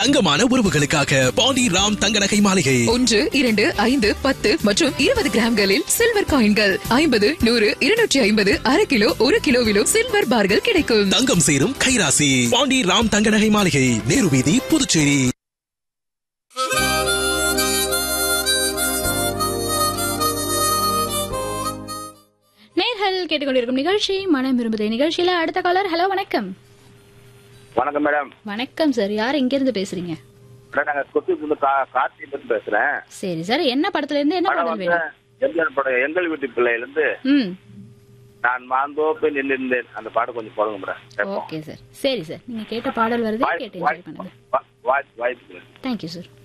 தங்கமான உறவுகளுக்காக பாண்டி ராம் தங்க நகை மாளிகை ஒன்று இரண்டு ஐந்து பத்து மற்றும் இருபது கிராம்களில் சில்வர் காயின்கள் ஐம்பது நூறு இருநூற்றி ஐம்பது அரை கிலோ ஒரு கிலோவிலும் சில்வர் பார்கள் கிடைக்கும் தங்கம் சேரும் கைராசி பாண்டி ராம் தங்க நகை மாளிகை நேரு வீதி புதுச்சேரி நேர்கள் கேட்டுக்கொண்டிருக்கும் நிகழ்ச்சி மனம் விரும்புதே நிகழ்ச்சியில அடுத்த காலர் ஹலோ வணக்கம் வணக்கம் மேடம் வணக்கம் சார் யார் எங்க இருந்து பேசுறீங்க மேடம் நாங்க கொத்திப்புல கா கார்த்திக் பேசுறேன் சரி சார் என்ன படத்துல இருந்து என்ன படம் பாடல் வந்து வேணும் எம்ஜிஆர் படம் எங்கள் வீட்டு பிள்ளையில இருந்து ம் நான் மாந்தோப்பு நின்றிருந்தேன் அந்த பாட்டு கொஞ்சம் போடுங்க மேடம் கேட்போம். ஓகே சார் சரி சார் நீங்க கேட்ட பாடல் வருது வாய்- கேட்டு என்ஜாய் வாய்- பண்ணுங்க வா- வாய்ப்பு வாய்ப்பு தேங்க்யூ சார்